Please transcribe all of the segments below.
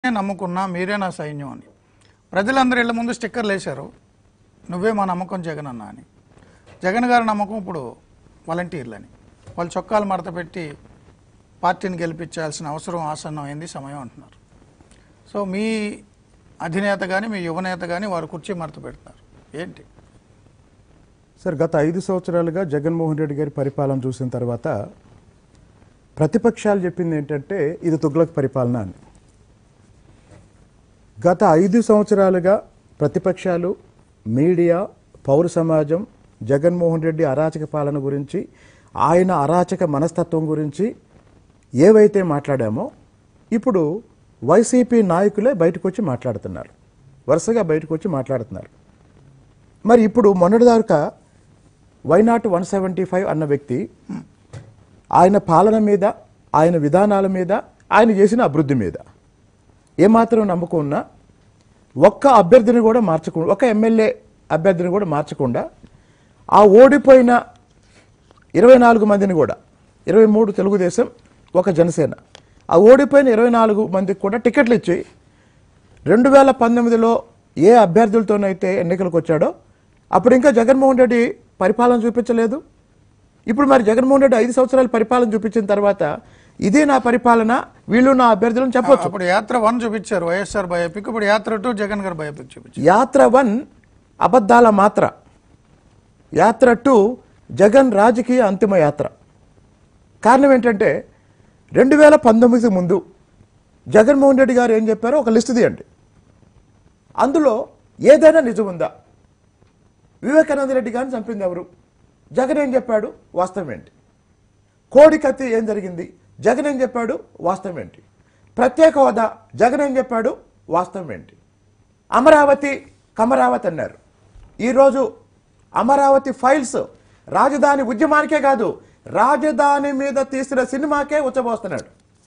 నేనే నమ్ముకున్నా మీరే నా సైన్యం అని ప్రజలందరూ ఇళ్ళ ముందు స్టిక్కర్లు వేశారు నువ్వే మా నమ్మకం జగన్ అన్న అని జగన్ గారి నమ్మకం ఇప్పుడు వాలంటీర్లని వాళ్ళు చొక్కాలు మడత పెట్టి పార్టీని గెలిపించాల్సిన అవసరం ఆసన్నం అయింది సమయం అంటున్నారు సో మీ అధినేత కానీ మీ యువనేత కానీ వారు కుర్చీ మడత పెడతారు ఏంటి సార్ గత ఐదు సంవత్సరాలుగా జగన్మోహన్ రెడ్డి గారి పరిపాలన చూసిన తర్వాత ప్రతిపక్షాలు చెప్పింది ఏంటంటే ఇది తుగ్లక్ పరిపాలన అని గత ఐదు సంవత్సరాలుగా ప్రతిపక్షాలు మీడియా పౌర సమాజం జగన్మోహన్ రెడ్డి అరాచక పాలన గురించి ఆయన అరాచక మనస్తత్వం గురించి ఏవైతే మాట్లాడామో ఇప్పుడు వైసీపీ నాయకులే బయటకు వచ్చి మాట్లాడుతున్నారు వరుసగా బయటకు వచ్చి మాట్లాడుతున్నారు మరి ఇప్పుడు మొన్నటిదాకా వైనాట్ వన్ సెవెంటీ ఫైవ్ అన్న వ్యక్తి ఆయన పాలన మీద ఆయన విధానాల మీద ఆయన చేసిన అభివృద్ధి మీద ఏమాత్రం నమ్మకం ఉన్నా ఒక్క అభ్యర్థిని కూడా మార్చకుండా ఒక ఎమ్మెల్యే అభ్యర్థిని కూడా మార్చకుండా ఆ ఓడిపోయిన ఇరవై నాలుగు మందిని కూడా ఇరవై మూడు తెలుగుదేశం ఒక జనసేన ఆ ఓడిపోయిన ఇరవై నాలుగు మందికి కూడా టికెట్లు ఇచ్చి రెండు వేల పంతొమ్మిదిలో ఏ అభ్యర్థులతోనైతే ఎన్నికలకు వచ్చాడో అప్పుడు ఇంకా జగన్మోహన్ రెడ్డి పరిపాలన చూపించలేదు ఇప్పుడు మరి జగన్మోహన్ రెడ్డి ఐదు సంవత్సరాలు పరిపాలన చూపించిన తర్వాత ఇదే నా పరిపాలన వీళ్ళు నా అభ్యర్థులను చెప్పొచ్చు అప్పుడు యాత్ర వన్ చూపించారు వైఎస్ఆర్ బయోపిక్ ఇప్పుడు యాత్ర టూ జగన్ గారి బయోపిక్ చూపించారు యాత్ర వన్ అబద్ధాల మాత్ర యాత్ర టూ జగన్ రాజకీయ అంతిమ యాత్ర కారణం ఏంటంటే రెండు వేల పంతొమ్మిది ముందు జగన్మోహన్ రెడ్డి గారు ఏం చెప్పారో ఒక లిస్ట్ తీయండి అందులో ఏదైనా నిజం ఉందా వివేకానంద రెడ్డి గారిని చంపింది ఎవరు జగన్ ఏం చెప్పాడు వాస్తవం ఏంటి కోడి కత్తి ఏం జరిగింది జగన్ ఏం చెప్పాడు వాస్తవం ఏంటి ప్రత్యేక హోదా జగన్ ఏం చెప్పాడు వాస్తవం ఏంటి అమరావతి కమరావతి అన్నారు ఈరోజు అమరావతి ఫైల్స్ రాజధాని ఉద్యమానికే కాదు రాజధాని మీద తీసిన సినిమాకే ఉచ్చబోస్తున్నాడు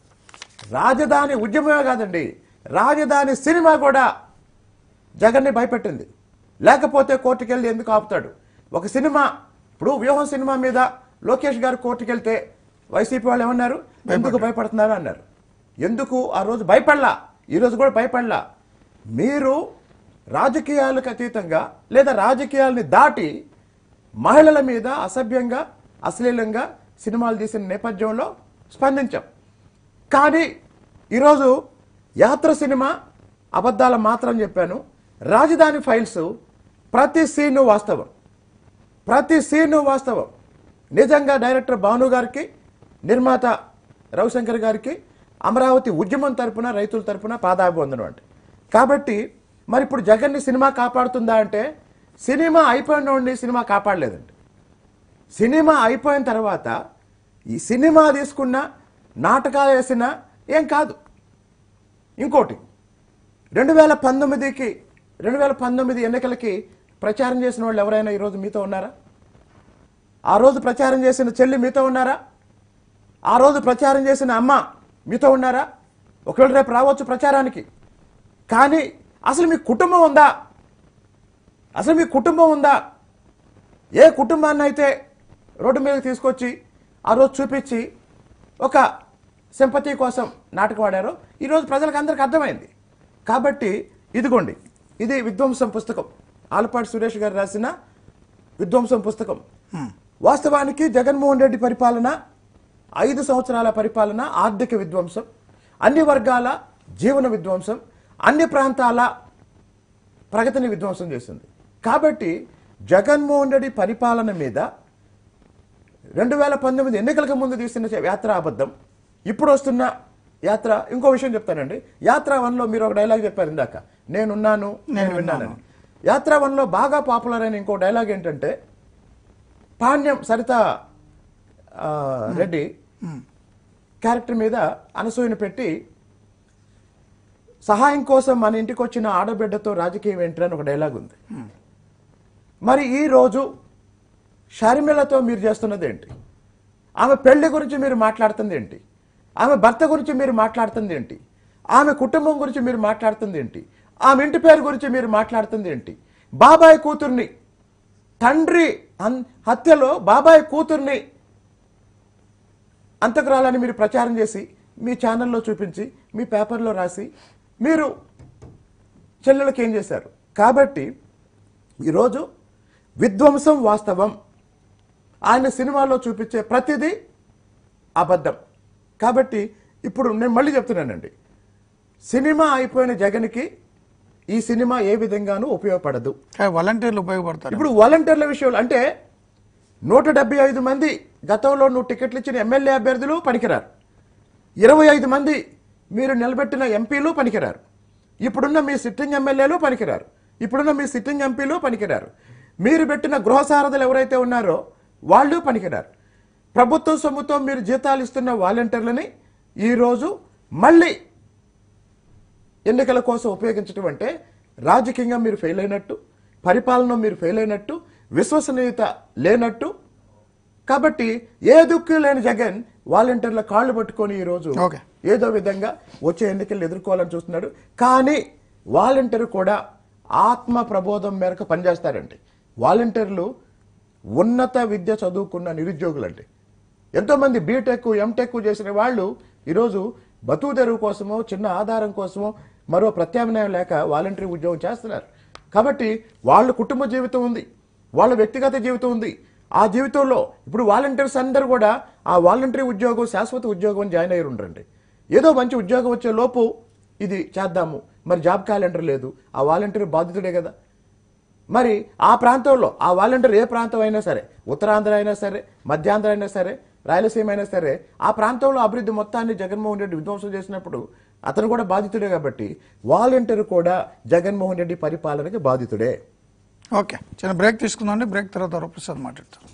రాజధాని ఉద్యమమే కాదండి రాజధాని సినిమా కూడా జగన్ని భయపెట్టింది లేకపోతే కోర్టుకు వెళ్ళి ఎందుకు ఆపుతాడు ఒక సినిమా ఇప్పుడు వ్యూహం సినిమా మీద లోకేష్ గారు కోర్టుకు వెళ్తే వైసీపీ వాళ్ళు ఏమన్నారు ఎందుకు భయపడుతున్నారు అన్నారు ఎందుకు ఆ రోజు భయపడలా ఈ రోజు కూడా భయపడలా మీరు రాజకీయాలకు అతీతంగా లేదా రాజకీయాలని దాటి మహిళల మీద అసభ్యంగా అశ్లీలంగా సినిమాలు తీసిన నేపథ్యంలో స్పందించాం కానీ ఈరోజు యాత్ర సినిమా అబద్ధాల మాత్రం చెప్పాను రాజధాని ఫైల్స్ ప్రతి సీను వాస్తవం ప్రతి సీను వాస్తవం నిజంగా డైరెక్టర్ భాను గారికి నిర్మాత రవిశంకర్ గారికి అమరావతి ఉద్యమం తరపున రైతుల తరపున పాదాభివందనం అంటే కాబట్టి మరి ఇప్పుడు జగన్ని సినిమా కాపాడుతుందా అంటే సినిమా అయిపోయిన వాడిని సినిమా కాపాడలేదండి సినిమా అయిపోయిన తర్వాత ఈ సినిమా తీసుకున్న నాటకాలు వేసిన ఏం కాదు ఇంకోటి రెండు వేల పంతొమ్మిదికి రెండు వేల పంతొమ్మిది ఎన్నికలకి ప్రచారం చేసిన వాళ్ళు ఎవరైనా ఈరోజు మీతో ఉన్నారా ఆ రోజు ప్రచారం చేసిన చెల్లి మీతో ఉన్నారా ఆ రోజు ప్రచారం చేసిన అమ్మ మీతో ఉన్నారా ఒకవేళ రేపు రావచ్చు ప్రచారానికి కానీ అసలు మీ కుటుంబం ఉందా అసలు మీ కుటుంబం ఉందా ఏ కుటుంబాన్ని అయితే రోడ్డు మీదకి తీసుకొచ్చి ఆ రోజు చూపించి ఒక సింపతి కోసం నాటకం ఆడారో ఈరోజు ప్రజలకు అందరికి అర్థమైంది కాబట్టి ఇదిగోండి ఇది విధ్వంసం పుస్తకం ఆలపాటి సురేష్ గారు రాసిన విధ్వంసం పుస్తకం వాస్తవానికి జగన్మోహన్ రెడ్డి పరిపాలన ఐదు సంవత్సరాల పరిపాలన ఆర్థిక విధ్వంసం అన్ని వర్గాల జీవన విధ్వంసం అన్ని ప్రాంతాల ప్రగతిని విధ్వంసం చేస్తుంది కాబట్టి జగన్మోహన్ రెడ్డి పరిపాలన మీద రెండు వేల పంతొమ్మిది ఎన్నికలకు ముందు తీసిన యాత్ర అబద్ధం ఇప్పుడు వస్తున్న యాత్ర ఇంకో విషయం చెప్తానండి యాత్ర వన్లో మీరు ఒక డైలాగ్ చెప్పారు ఇందాక నేనున్నాను నేను విన్నానని యాత్ర వన్లో బాగా పాపులర్ అయిన ఇంకో డైలాగ్ ఏంటంటే పాండ్యం సరిత ఆ, రెడ్డి క్యారెక్టర్ మీద అనసూయను పెట్టి సహాయం కోసం మన ఇంటికి వచ్చిన ఆడబిడ్డతో రాజకీయం ఏంటని ఒక డైలాగ్ ఉంది మరి ఈ రోజు షర్మిలతో మీరు చేస్తున్నది ఏంటి ఆమె పెళ్లి గురించి మీరు మాట్లాడుతుంది ఏంటి ఆమె భర్త గురించి మీరు మాట్లాడుతుంది ఏంటి ఆమె కుటుంబం గురించి మీరు మాట్లాడుతుంది ఏంటి ఆమె ఇంటి పేరు గురించి మీరు మాట్లాడుతుంది ఏంటి బాబాయ్ కూతుర్ని తండ్రి అన్- హత్యలో బాబాయ్ కూతుర్ని అంతకురాలని మీరు ప్రచారం చేసి మీ ఛానల్లో చూపించి మీ పేపర్లో రాసి మీరు చెల్లెలకి ఏం చేశారు కాబట్టి ఈరోజు విధ్వంసం వాస్తవం ఆయన సినిమాలో చూపించే ప్రతిదీ అబద్ధం కాబట్టి ఇప్పుడు నేను మళ్ళీ చెప్తున్నానండి సినిమా అయిపోయిన జగన్కి ఈ సినిమా ఏ విధంగానూ ఉపయోగపడదు కానీ వాలంటీర్లు ఉపయోగపడతారు ఇప్పుడు వాలంటీర్ల విషయంలో అంటే నూట డెబ్బై ఐదు మంది గతంలో నువ్వు టికెట్లు ఇచ్చిన ఎమ్మెల్యే అభ్యర్థులు పనికిరారు ఇరవై ఐదు మంది మీరు నిలబెట్టిన ఎంపీలు పనికిరారు ఇప్పుడున్న మీ సిట్టింగ్ ఎమ్మెల్యేలు పనికిరారు ఇప్పుడున్న మీ సిట్టింగ్ ఎంపీలు పనికిరారు మీరు పెట్టిన గృహ సారథులు ఎవరైతే ఉన్నారో వాళ్ళు పనికిరారు ప్రభుత్వం సొమ్ముతో మీరు జీతాలు ఇస్తున్న వాలంటీర్లని ఈరోజు మళ్ళీ ఎన్నికల కోసం ఉపయోగించడం అంటే రాజకీయంగా మీరు ఫెయిల్ అయినట్టు పరిపాలన మీరు ఫెయిల్ అయినట్టు విశ్వసనీయత లేనట్టు కాబట్టి ఏ దుక్కు లేని జగన్ వాలంటీర్ల కాళ్ళు పట్టుకొని ఈరోజు ఓకే. ఏదో విధంగా వచ్చే ఎన్నికలు ఎదుర్కోవాలని చూస్తున్నాడు కానీ వాలంటీర్ కూడా ఆత్మ ప్రబోధం మేరకు పనిచేస్తారండి వాలంటీర్లు ఉన్నత విద్య చదువుకున్న నిరుద్యోగులండి ఎంతోమంది బీటెక్ ఎంటెక్ చేసిన వాళ్ళు ఈరోజు బతుకు తెరువు కోసమో చిన్న ఆధారం కోసమో మరో ప్రత్యామ్నాయం లేక వాలంటరీ ఉద్యోగం చేస్తున్నారు కాబట్టి వాళ్ళ కుటుంబ జీవితం ఉంది వాళ్ళ వ్యక్తిగత జీవితం ఉంది ఆ జీవితంలో ఇప్పుడు వాలంటీర్స్ అందరూ కూడా ఆ వాలంటరీ ఉద్యోగం శాశ్వత ఉద్యోగం జాయిన్ అయ్యి ఉండరండి ఏదో మంచి ఉద్యోగం వచ్చే లోపు ఇది చేద్దాము మరి జాబ్ క్యాలెండర్ లేదు ఆ వాలంటీర్ బాధితుడే కదా మరి ఆ ప్రాంతంలో ఆ వాలంటీర్ ఏ ప్రాంతం అయినా సరే ఉత్తరాంధ్ర అయినా సరే మధ్యాంధ్ర అయినా సరే రాయలసీమ అయినా సరే ఆ ప్రాంతంలో అభివృద్ధి మొత్తాన్ని జగన్మోహన్ రెడ్డి విధ్వంసం చేసినప్పుడు అతను కూడా బాధితుడే కాబట్టి వాలంటీర్ కూడా జగన్మోహన్ రెడ్డి పరిపాలనకి బాధితుడే ఓకే చిన్న బ్రేక్ తీసుకుందాం బ్రేక్ తర్వాత వరప్రసాద్ మాట్లాడతారు